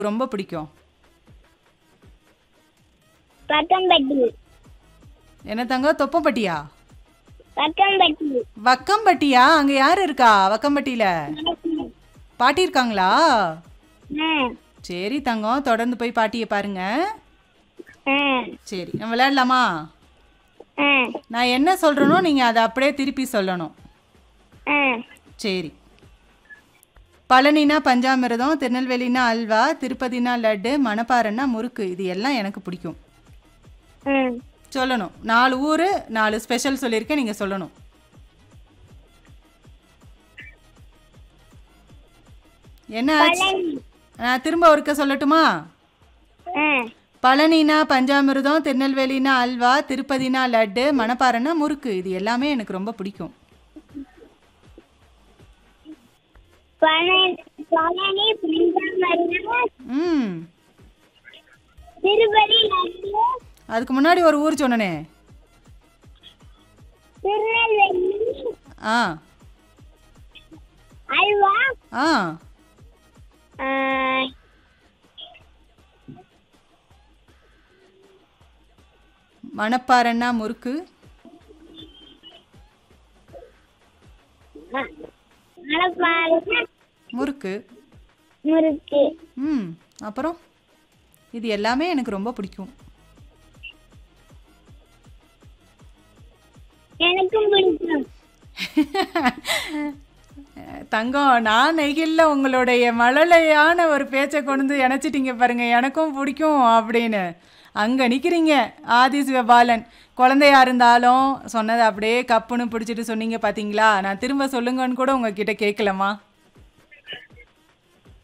ரொம்ப பிடிக்கும் பக்கம்பட்டி என்ன தங்கம் தொப்பம்பட்டியா பக்கம்பட்டி வக்கம்பட்டியா அங்க யார் இருக்கா வக்கம்பட்டியில பாட்டி இருக்காங்களா ஆ சரி தங்கம் தொடர்ந்து போய் பாட்டியை பாருங்க ஆ சரி நம்ம விளையாடலாமா ஆ நான் என்ன சொல்றேனோ நீங்க அதை அப்படியே திருப்பி சொல்லணும் ஆ சரி பழனினா பஞ்சாமிரதம் திருநெல்வேலினா அல்வா திருப்பதினா லட்டு மணப்பாறைன்னா முறுக்கு இது எல்லாம் எனக்கு பிடிக்கும் ம் சொல்லணும் நாலு ஊர் நாலு ஸ்பெஷல் சொல்லியிருக்கேன் நீங்கள் சொல்லணும் என்ன ஆச்சு பழனி நான் திரும்ப ஒருக்க சொல்லட்டுமா ஆ பழனினா பஞ்சாமிர்தம் திருநெல்வேலினா அல்வா திருப்பதினா லட்டு மணப்பாறைனா முறுக்கு இது எல்லாமே எனக்கு ரொம்ப பிடிக்கும் பழனி பழனி பஞ்சாமரம் ம் திருப்பதி லட்டு அதுக்கு முன்னாடி ஒரு ஊர் சொன்னனே திருநெல்வேலி ஆ அல்வா ஆ ஆ, மணப்பாறைன்னா முறுக்கு ம- மணப்பாறை முறுக்கு முறுக்கு ம் அப்புறம் இது எல்லாமே எனக்கு ரொம்ப பிடிக்கும் எனக்கும் பிடிக்கும் தங்கம் நான் நெகில்ல உங்களுடைய மழலையான ஒரு பேச்சை கொண்டு வந்து இணைச்சிட்டீங்க பாருங்க எனக்கும் பிடிக்கும் அப்படின்னு அங்கே நிற்கிறீங்க ஆதி சிவபாலன் குழந்தையா இருந்தாலும் சொன்னதை அப்படியே கப்புன்னு பிடிச்சிட்டு சொன்னீங்க பார்த்தீங்களா நான் திரும்ப சொல்லுங்கன்னு கூட உங்ககிட்ட கேட்கலம்மா